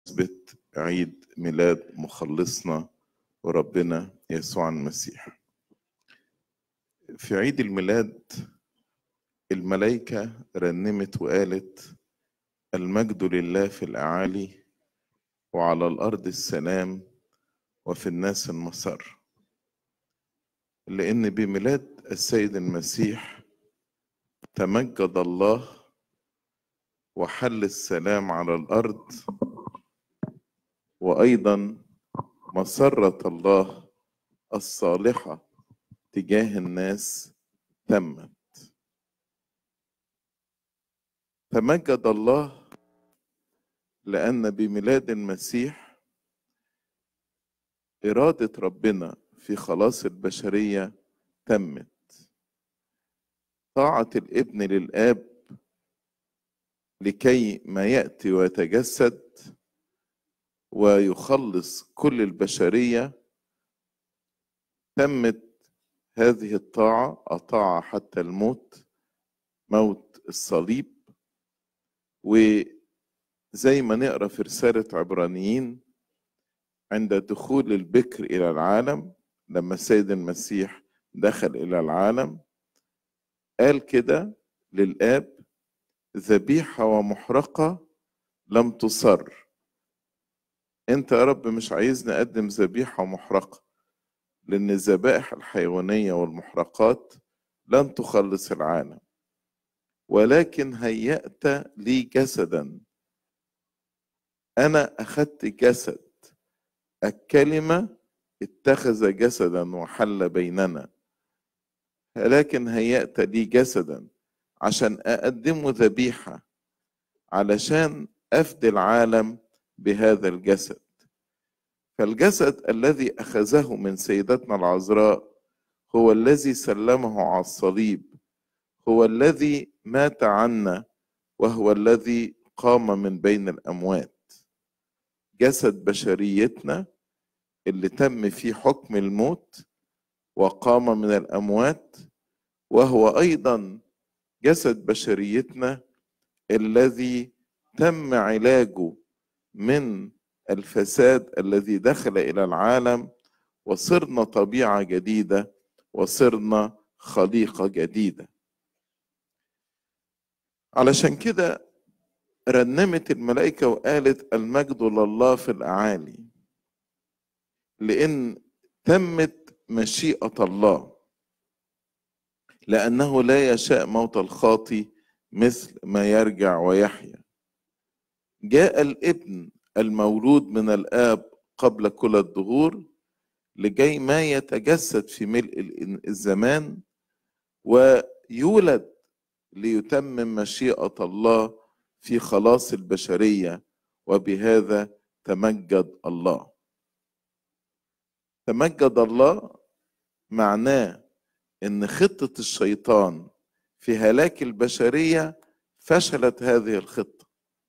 بمناسبة عيد ميلاد مخلصنا وربنا يسوع المسيح في عيد الميلاد الملائكة رنمت وقالت المجد لله في الأعالي وعلى الأرض السلام وفي الناس المسر لأن بميلاد السيد المسيح تمجد الله وحل السلام على الأرض وأيضا مسرة الله الصالحة تجاه الناس تمت تمجد الله لأن بميلاد المسيح إرادة ربنا في خلاص البشرية تمت طاعة الابن للآب لكي ما يأتي ويتجسد ويخلص كل البشرية تمت هذه الطاعة أطاع حتى الموت موت الصليب وزي ما نقرا في رسالة عبرانيين عند دخول البكر إلى العالم لما السيد المسيح دخل إلى العالم قال كده للآب ذبيحة ومحرقة لم تصر انت يا رب مش عايزني اقدم ذبيحة ومحرقة لان الذبائح الحيوانية والمحرقات لن تخلص العالم ولكن هيأت لي جسدا انا اخذت جسد الكلمة اتخذ جسدا وحل بيننا لكن هيأت لي جسدا عشان أقدمه ذبيحة علشان أفدي العالم بهذا الجسد فالجسد الذي أخذه من سيدتنا العذراء هو الذي سلمه على الصليب هو الذي مات عنا وهو الذي قام من بين الأموات جسد بشريتنا اللي تم فيه حكم الموت وقام من الأموات وهو أيضا جسد بشريتنا الذي تم علاجه من الفساد الذي دخل الى العالم وصرنا طبيعه جديده وصرنا خليقه جديده علشان كده رنمت الملائكه وقالت المجد لله في الاعالي لان تمت مشيئه الله لأنه لا يشاء موت الخاطي مثل ما يرجع ويحيا جاء الابن المولود من الآب قبل كل الدهور لكي ما يتجسد في ملء الزمان ويولد ليتمم مشيئة الله في خلاص البشرية وبهذا تمجد الله تمجد الله معناه ان خطه الشيطان في هلاك البشريه فشلت هذه الخطه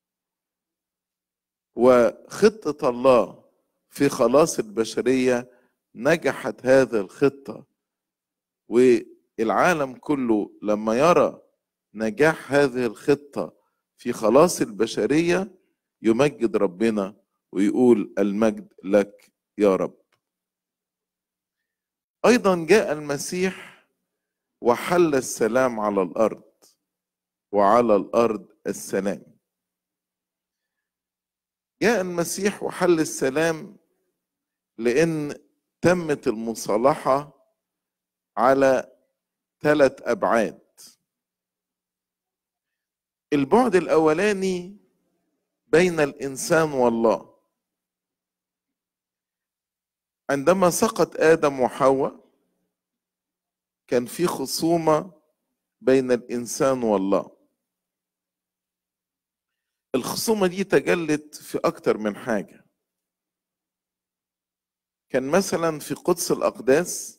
وخطه الله في خلاص البشريه نجحت هذه الخطه والعالم كله لما يرى نجاح هذه الخطه في خلاص البشريه يمجد ربنا ويقول المجد لك يا رب ايضا جاء المسيح وحل السلام على الارض وعلى الارض السلام جاء المسيح وحل السلام لان تمت المصالحه على ثلاث ابعاد البعد الاولاني بين الانسان والله عندما سقط ادم وحواء كان في خصومة بين الإنسان والله الخصومة دي تجلت في أكتر من حاجة كان مثلا في قدس الأقداس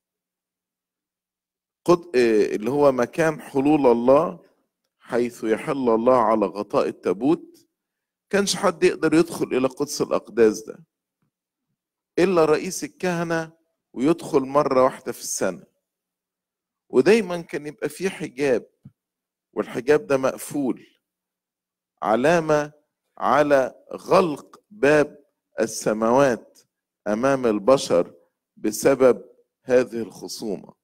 قد... اللي هو مكان حلول الله حيث يحل الله على غطاء التابوت كانش حد يقدر يدخل إلى قدس الأقداس ده إلا رئيس الكهنة ويدخل مرة واحدة في السنة ودايما كان يبقى فيه حجاب والحجاب ده مقفول علامة على غلق باب السماوات امام البشر بسبب هذه الخصومه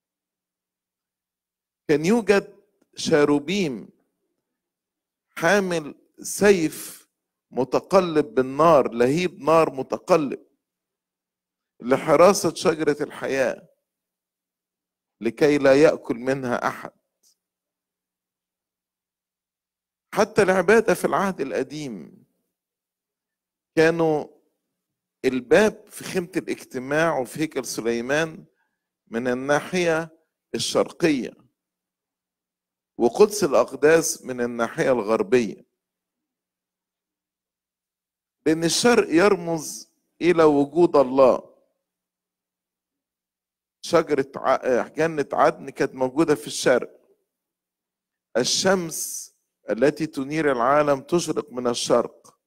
كان يوجد شاروبيم حامل سيف متقلب بالنار لهيب نار متقلب لحراسه شجره الحياه لكي لا ياكل منها احد حتى العباده في العهد القديم كانوا الباب في خيمه الاجتماع وفي هيكل سليمان من الناحيه الشرقيه وقدس الاقداس من الناحيه الغربيه لان الشرق يرمز الى وجود الله شجره جنه عدن كانت موجوده في الشرق الشمس التي تنير العالم تشرق من الشرق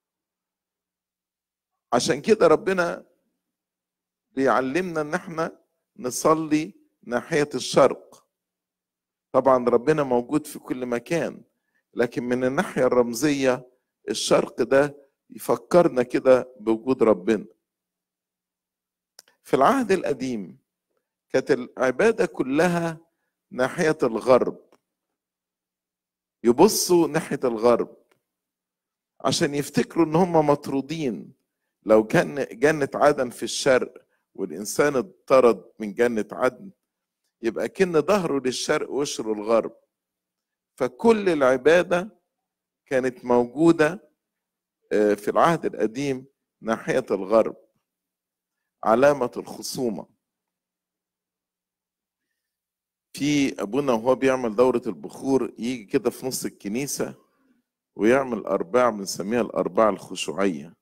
عشان كده ربنا بيعلمنا ان احنا نصلي ناحية الشرق طبعا ربنا موجود في كل مكان لكن من الناحية الرمزية الشرق ده يفكرنا كده بوجود ربنا في العهد القديم كانت العبادة كلها ناحية الغرب يبصوا ناحية الغرب عشان يفتكروا ان هم مطرودين لو كان جنة عدن في الشرق والإنسان اطرد من جنة عدن يبقى كن ظهره للشرق وشه للغرب فكل العبادة كانت موجودة في العهد القديم ناحية الغرب علامة الخصومة في أبونا وهو بيعمل دورة البخور يجي كده في نص الكنيسة ويعمل أرباع بنسميها الأرباع الخشوعية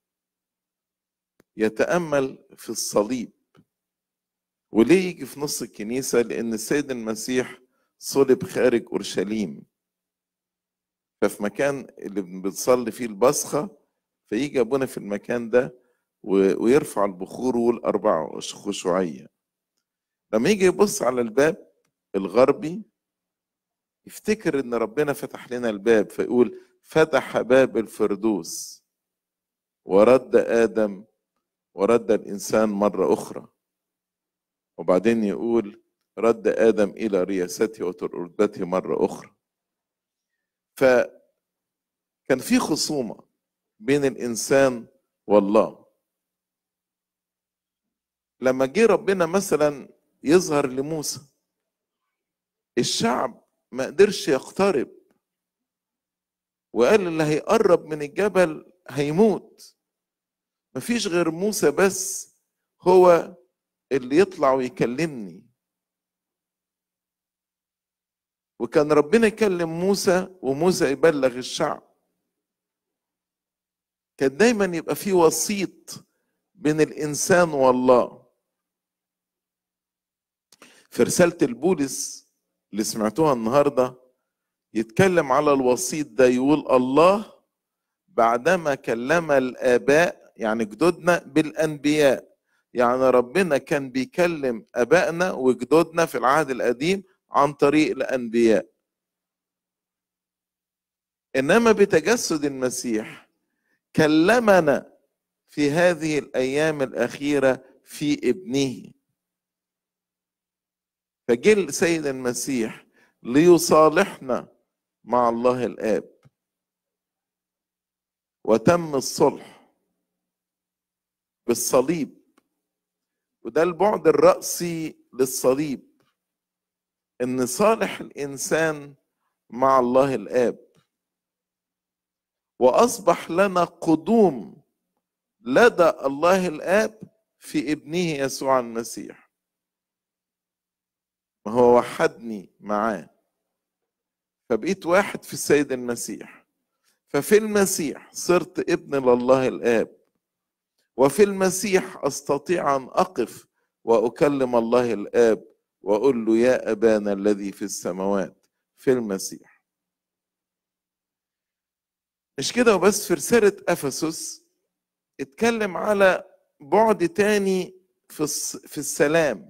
يتأمل في الصليب وليه يجي في نص الكنيسة لأن السيد المسيح صلب خارج أورشليم ففي مكان اللي بنصلي فيه البصخة فيجي أبونا في المكان ده ويرفع البخور والأربع خشوعية لما يجي يبص على الباب الغربي يفتكر ان ربنا فتح لنا الباب فيقول فتح باب الفردوس ورد ادم ورد الانسان مره اخرى وبعدين يقول رد ادم الى رياسته وتربته مره اخرى فكان في خصومه بين الانسان والله لما جه ربنا مثلا يظهر لموسى الشعب ما قدرش يقترب وقال اللي هيقرب من الجبل هيموت مفيش غير موسى بس هو اللي يطلع ويكلمني وكان ربنا يكلم موسى وموسى يبلغ الشعب كان دايما يبقى في وسيط بين الانسان والله في رساله البولس اللي سمعتوها النهارده يتكلم على الوسيط ده يقول الله بعدما كلم الاباء يعني جدودنا بالانبياء يعني ربنا كان بيكلم ابائنا وجدودنا في العهد القديم عن طريق الانبياء انما بتجسد المسيح كلمنا في هذه الايام الاخيره في ابنه فجه السيد المسيح ليصالحنا مع الله الاب وتم الصلح بالصليب وده البعد الرأسي للصليب ان صالح الانسان مع الله الاب واصبح لنا قدوم لدى الله الاب في ابنه يسوع المسيح ما هو وحدني معاه فبقيت واحد في السيد المسيح ففي المسيح صرت ابن لله الاب وفي المسيح استطيع ان اقف واكلم الله الاب واقول له يا ابانا الذي في السماوات في المسيح مش كده وبس في رساله افسس اتكلم على بعد تاني في في السلام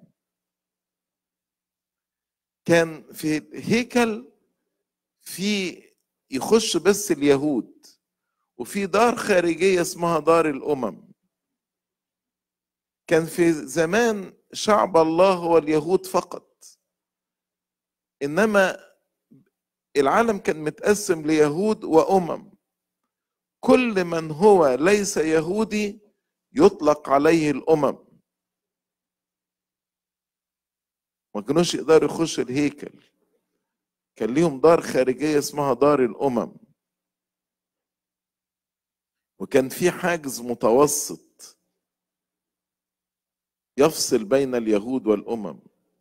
كان في هيكل في يخش بس اليهود وفي دار خارجية اسمها دار الأمم كان في زمان شعب الله هو اليهود فقط إنما العالم كان متقسم ليهود وأمم كل من هو ليس يهودي يطلق عليه الأمم ما كانوش يقدروا يخشوا الهيكل كان ليهم دار خارجية اسمها دار الأمم وكان في حاجز متوسط يفصل بين اليهود والأمم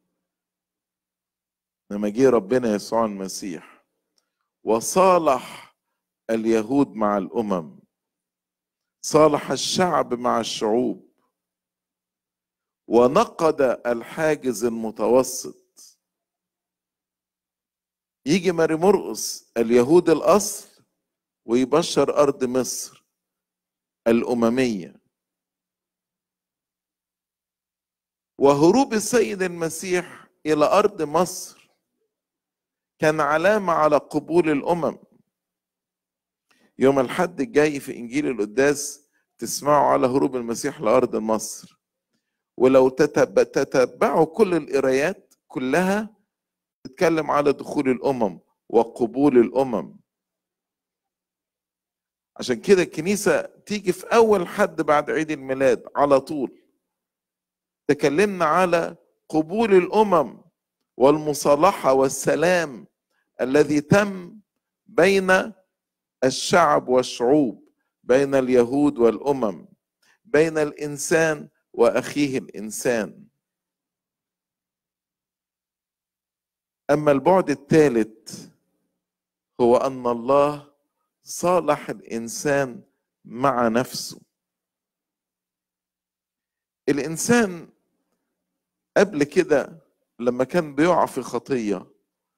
لما جه ربنا يسوع المسيح وصالح اليهود مع الأمم صالح الشعب مع الشعوب ونقد الحاجز المتوسط يجي ماري مرقس اليهود الأصل ويبشر أرض مصر الأممية وهروب السيد المسيح إلى أرض مصر كان علامة على قبول الأمم يوم الحد الجاي في إنجيل القداس تسمعوا على هروب المسيح لأرض مصر ولو تتبعوا كل القرايات كلها تتكلم على دخول الأمم وقبول الأمم عشان كده الكنيسة تيجي في أول حد بعد عيد الميلاد على طول تكلمنا على قبول الأمم والمصالحة والسلام الذي تم بين الشعب والشعوب بين اليهود والأمم بين الإنسان وأخيه الإنسان أما البعد الثالث هو أن الله صالح الإنسان مع نفسه الإنسان قبل كده لما كان بيقع في خطية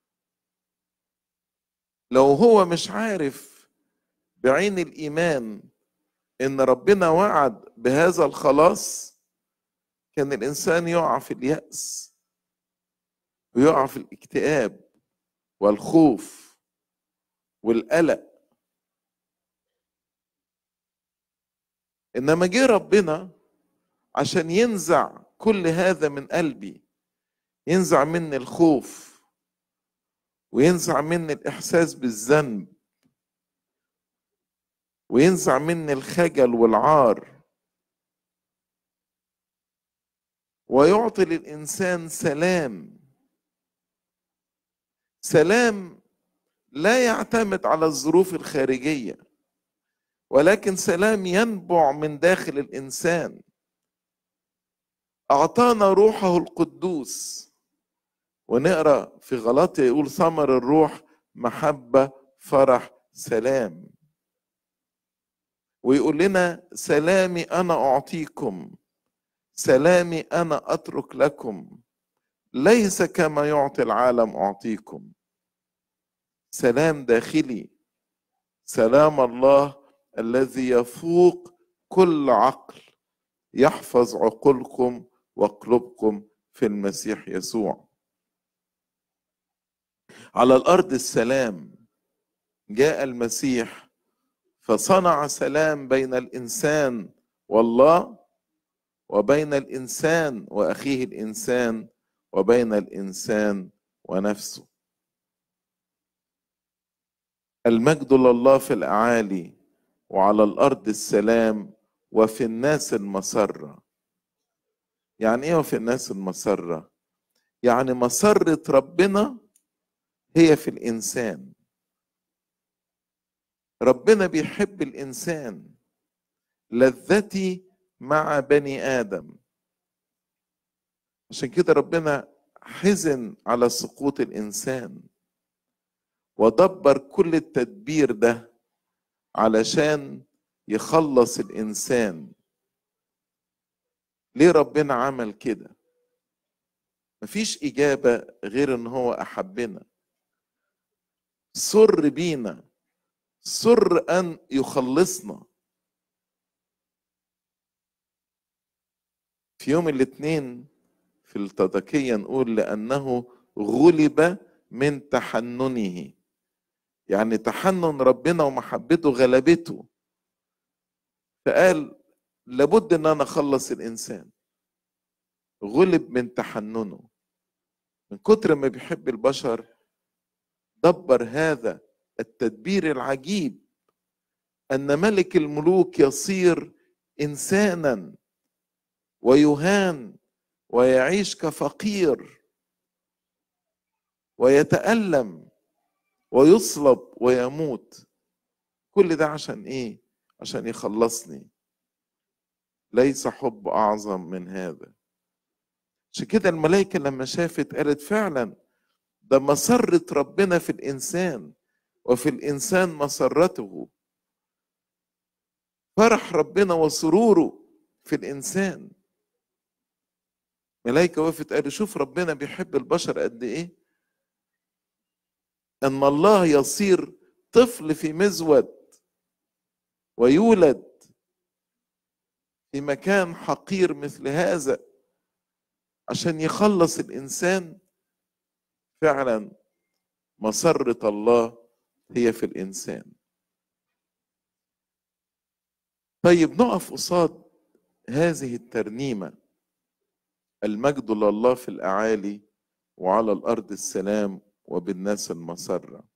لو هو مش عارف بعين الإيمان إن ربنا وعد بهذا الخلاص كان الإنسان يقع في اليأس ويقع في الاكتئاب والخوف والقلق انما جه ربنا عشان ينزع كل هذا من قلبي ينزع مني الخوف وينزع مني الاحساس بالذنب وينزع مني الخجل والعار ويعطي للانسان سلام سلام لا يعتمد على الظروف الخارجيه ولكن سلام ينبع من داخل الانسان اعطانا روحه القدوس ونقرا في غلطي يقول ثمر الروح محبه فرح سلام ويقول لنا سلامي انا اعطيكم سلامي انا اترك لكم ليس كما يعطي العالم اعطيكم سلام داخلي سلام الله الذي يفوق كل عقل يحفظ عقولكم وقلوبكم في المسيح يسوع على الارض السلام جاء المسيح فصنع سلام بين الانسان والله وبين الانسان واخيه الانسان وبين الانسان ونفسه المجد لله في الاعالي وعلى الارض السلام وفي الناس المسره يعني ايه وفي الناس المسره يعني مسره ربنا هي في الانسان ربنا بيحب الانسان لذتي مع بني ادم عشان كده ربنا حزن على سقوط الانسان ودبر كل التدبير ده علشان يخلص الانسان ليه ربنا عمل كده مفيش اجابه غير ان هو احبنا سر بينا سر ان يخلصنا في يوم الاثنين في التضكية نقول لأنه غلب من تحننه يعني تحنن ربنا ومحبته غلبته فقال لابد ان انا اخلص الانسان غلب من تحننه من كتر ما بيحب البشر دبر هذا التدبير العجيب ان ملك الملوك يصير انسانا ويهان ويعيش كفقير ويتالم ويصلب ويموت كل ده عشان ايه عشان يخلصني ليس حب اعظم من هذا عشان كده الملائكه لما شافت قالت فعلا ده مسره ربنا في الانسان وفي الانسان مسرته فرح ربنا وسروره في الانسان ملائكه وقفت قالوا شوف ربنا بيحب البشر قد ايه ان الله يصير طفل في مزود ويولد في مكان حقير مثل هذا عشان يخلص الانسان فعلا مسره الله هي في الانسان طيب نقف قصاد هذه الترنيمه المجد لله في الاعالي وعلى الارض السلام وبالناس المسره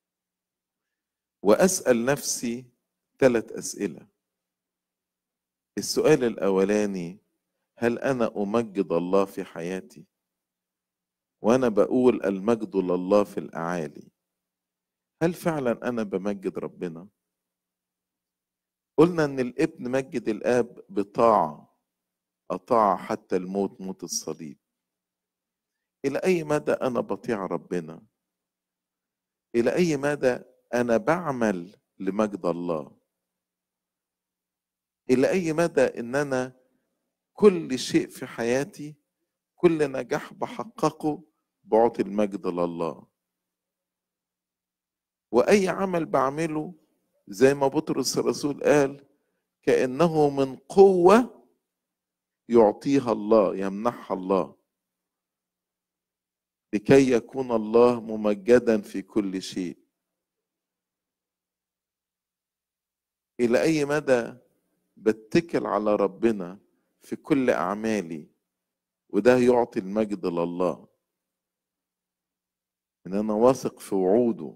واسال نفسي ثلاث اسئله السؤال الاولاني هل انا امجد الله في حياتي وانا بقول المجد لله في الاعالي هل فعلا انا بمجد ربنا قلنا ان الابن مجد الاب بطاعه اطاع حتى الموت موت الصليب الى اي مدى انا بطيع ربنا الى اي مدى انا بعمل لمجد الله الى اي مدى ان انا كل شيء في حياتي كل نجاح بحققه بعطي المجد لله واي عمل بعمله زي ما بطرس الرسول قال كانه من قوه يعطيها الله يمنحها الله لكي يكون الله ممجدا في كل شيء الى اي مدى بتكل على ربنا في كل اعمالي وده يعطي المجد لله ان انا واثق في وعوده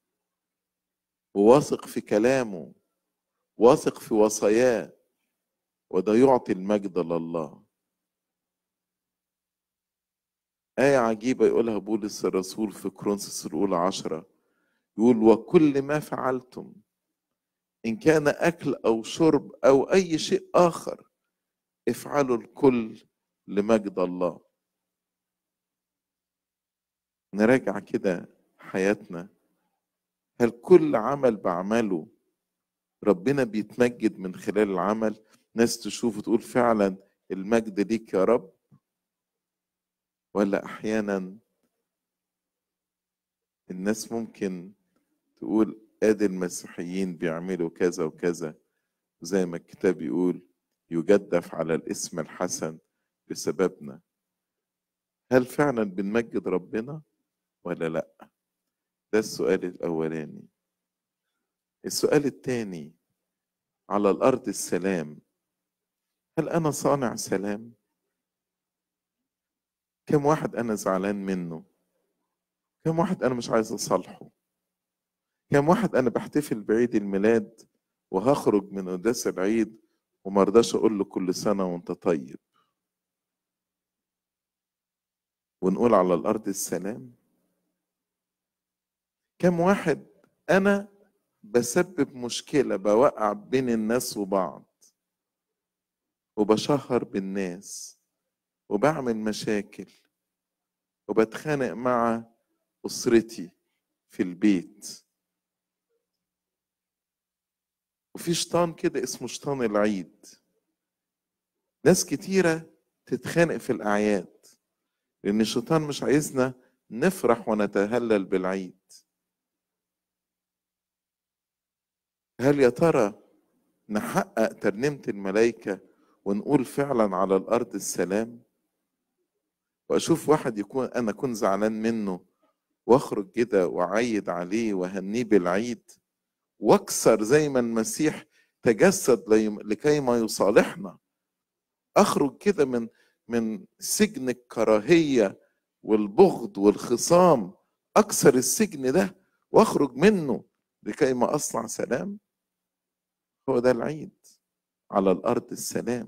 وواثق في كلامه واثق في وصاياه وده يعطي المجد لله آية عجيبة يقولها بولس الرسول في كرونسوس الأولى عشرة يقول وكل ما فعلتم إن كان أكل أو شرب أو أي شيء آخر افعلوا الكل لمجد الله نراجع كده حياتنا هل كل عمل بعمله ربنا بيتمجد من خلال العمل ناس تشوف وتقول فعلا المجد ليك يا رب ولا احيانا الناس ممكن تقول ادي المسيحيين بيعملوا كذا وكذا زي ما الكتاب يقول يجدف على الاسم الحسن بسببنا هل فعلا بنمجد ربنا ولا لا ده السؤال الاولاني السؤال الثاني على الارض السلام هل انا صانع سلام كم واحد انا زعلان منه كم واحد انا مش عايز اصالحه كم واحد انا بحتفل بعيد الميلاد وهخرج من قداس العيد ومرضاش اقول له كل سنه وانت طيب ونقول على الارض السلام كم واحد انا بسبب مشكله بوقع بين الناس وبعض وبشهر بالناس وبعمل مشاكل وبتخانق مع اسرتي في البيت وفي شيطان كده اسمه شيطان العيد ناس كتيرة تتخانق في الأعياد لأن الشيطان مش عايزنا نفرح ونتهلل بالعيد هل يا ترى نحقق ترنيمة الملائكة ونقول فعلا على الأرض السلام وأشوف واحد يكون أنا أكون زعلان منه وأخرج كده وأعيد عليه وأهنيه بالعيد واكسر زي ما المسيح تجسد لكي ما يصالحنا اخرج كده من من سجن الكراهيه والبغض والخصام اكسر السجن ده واخرج منه لكي ما اصنع سلام هو ده العيد على الارض السلام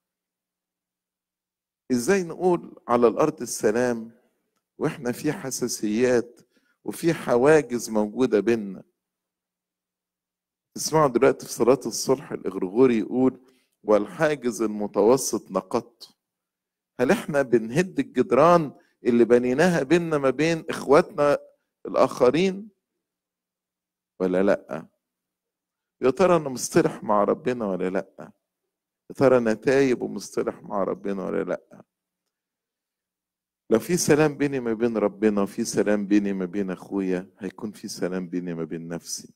ازاي نقول على الارض السلام واحنا في حساسيات وفي حواجز موجوده بينا تسمعوا دلوقتي في صلاه الصلح الاغريغوري يقول والحاجز المتوسط نقضته هل احنا بنهد الجدران اللي بنيناها بيننا ما بين اخواتنا الاخرين ولا لا يا ترى انا مصطلح مع ربنا ولا لا يا ترى انا تايب ومصطلح مع ربنا ولا لا لو في سلام بيني ما بين ربنا وفي سلام بيني ما بين اخويا هيكون في سلام بيني ما بين نفسي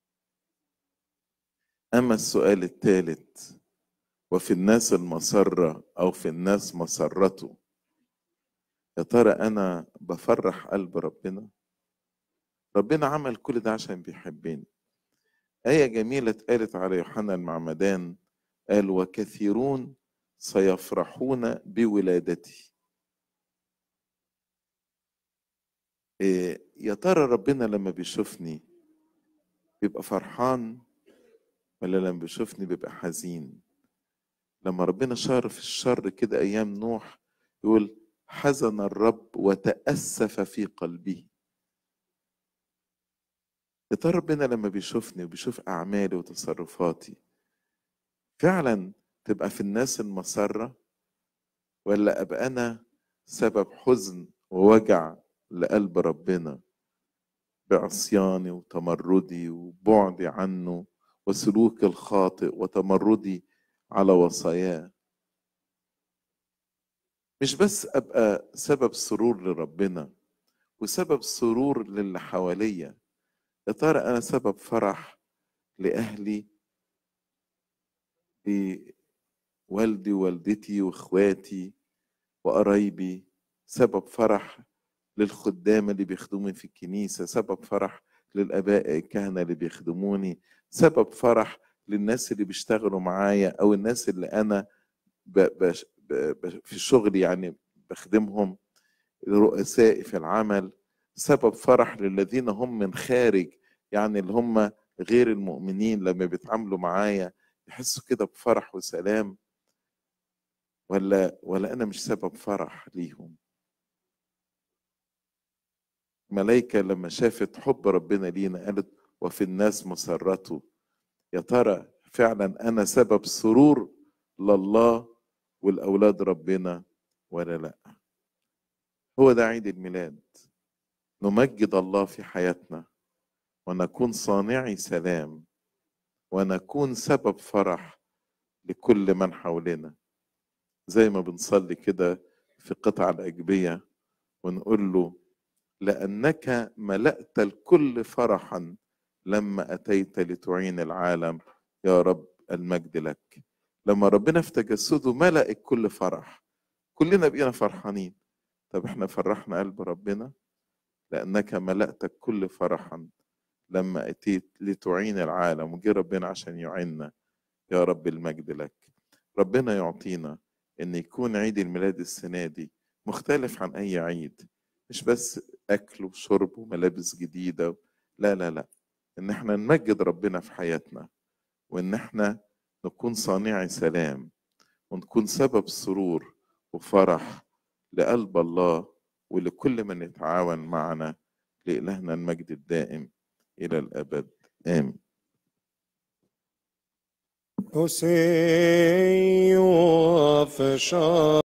اما السؤال الثالث وفي الناس المسرة أو في الناس مسرته يا ترى أنا بفرح قلب ربنا ربنا عمل كل ده عشان بيحبني آية جميلة اتقالت على يوحنا المعمدان قال وكثيرون سيفرحون بولادتي إيه يا ترى ربنا لما بيشوفني بيبقى فرحان ولا لما بيشوفني بيبقى حزين لما ربنا شار في الشر كده ايام نوح يقول حزن الرب وتأسف في قلبه يا ترى ربنا لما بيشوفني وبيشوف اعمالي وتصرفاتي فعلا تبقى في الناس المسرة ولا ابقى انا سبب حزن ووجع لقلب ربنا بعصياني وتمردي وبعدي عنه وسلوكي الخاطئ وتمردي على وصاياه مش بس ابقى سبب سرور لربنا وسبب سرور للي حواليا يا ترى انا سبب فرح لاهلي بوالدي ووالدتي واخواتي وقرايبي سبب فرح للخدام اللي بيخدموني في الكنيسة سبب فرح للآباء الكهنة اللي بيخدموني سبب فرح للناس اللي بيشتغلوا معايا او الناس اللي انا ب ب ب في شغلي يعني بخدمهم رؤسائي في العمل سبب فرح للذين هم من خارج يعني اللي هم غير المؤمنين لما بيتعاملوا معايا يحسوا كده بفرح وسلام ولا ولا انا مش سبب فرح ليهم ملايكة لما شافت حب ربنا لينا قالت وفي الناس مسرته يا ترى فعلا انا سبب سرور لله والاولاد ربنا ولا لا هو ده عيد الميلاد نمجد الله في حياتنا ونكون صانعي سلام ونكون سبب فرح لكل من حولنا زي ما بنصلي كده في قطع الأجبية ونقول له لأنك ملأت الكل فرحا لما أتيت لتعين العالم يا رب المجد لك لما ربنا في تجسده ملأ الكل فرح كلنا بقينا فرحانين طب احنا فرحنا قلب ربنا لأنك ملأت الكل فرحا لما أتيت لتعين العالم وجه ربنا عشان يعيننا يا رب المجد لك ربنا يعطينا ان يكون عيد الميلاد السنة دي مختلف عن أي عيد مش بس أكل وشرب وملابس جديدة لا لا لا ان احنا نمجد ربنا في حياتنا وان احنا نكون صانعي سلام ونكون سبب سرور وفرح لقلب الله ولكل من يتعاون معنا لإلهنا المجد الدائم إلى الأبد آمين O Senhor, fecha